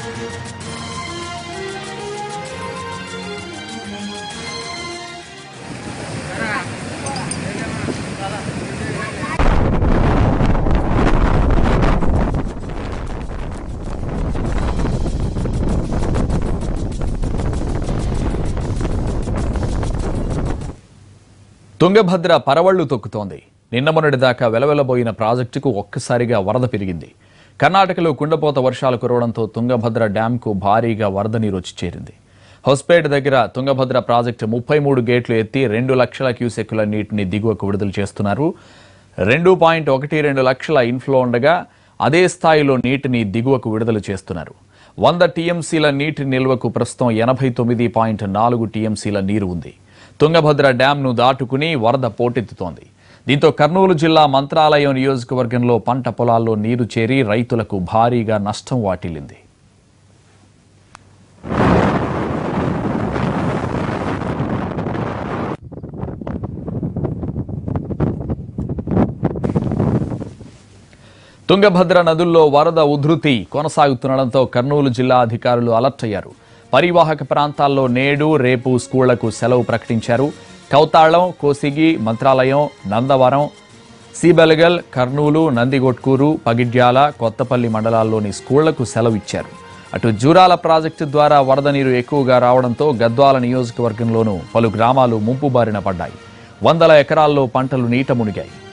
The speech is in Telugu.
తుంగభద్ర పరవళ్లు తొక్కుతోంది నిన్న మొన్నటి దాకా వెలవెలబోయిన ప్రాజెక్టుకు ఒక్కసారిగా వరద పెరిగింది కర్ణాటకలో కుండపోత వర్షాలు కురవడంతో తుంగభద్ర డ్యాంకు భారీగా వరద నీరు వచ్చి చేరింది హొస్పేట్ దగ్గర తుంగభద్ర ప్రాజెక్టు ముప్పై మూడు గేట్లు ఎత్తి రెండు లక్షల క్యూసెక్కుల నీటిని దిగువకు విడుదల చేస్తున్నారు రెండు పాయింట్ ఒకటి రెండు లక్షల ఇన్ఫ్లో ఉండగా అదే స్థాయిలో నీటిని దిగువకు విడుదల చేస్తున్నారు వంద టీఎంసీల నీటి నిల్వకు ప్రస్తుతం ఎనభై తొమ్మిది పాయింట్ నాలుగు టీఎంసీల నీరు ఉంది తుంగభద్ర డ్యాంను దాటుకుని వరద పోటెత్తుతోంది దీంతో కర్నూలు జిల్లా మంత్రాలయం నియోజకవర్గంలో పంట పొలాల్లో నీరు చేరి రైతులకు భారీగా నష్టం వాటిల్లింది తుంగభద్ర నదుల్లో వరద ఉధృతి కొనసాగుతుండడంతో కర్నూలు జిల్లా అధికారులు అలర్ట్ అయ్యారు పరివాహక ప్రాంతాల్లో నేడు రేపు స్కూళ్లకు సెలవు ప్రకటించారు కౌతాళం కోసిగి మంత్రాలయం నందవరం సీబెలగల్ కర్నూలు నందిగొట్కూరు పగిడ్యాల కొత్తపల్లి మండలాల్లోని స్కూళ్లకు సెలవు ఇచ్చారు అటు జూరాల ప్రాజెక్టు ద్వారా వరద నీరు ఎక్కువగా రావడంతో గద్వాల నియోజకవర్గంలోనూ పలు గ్రామాలు ముంపు బారిన పడ్డాయి వందల ఎకరాల్లో పంటలు నీట మునిగాయి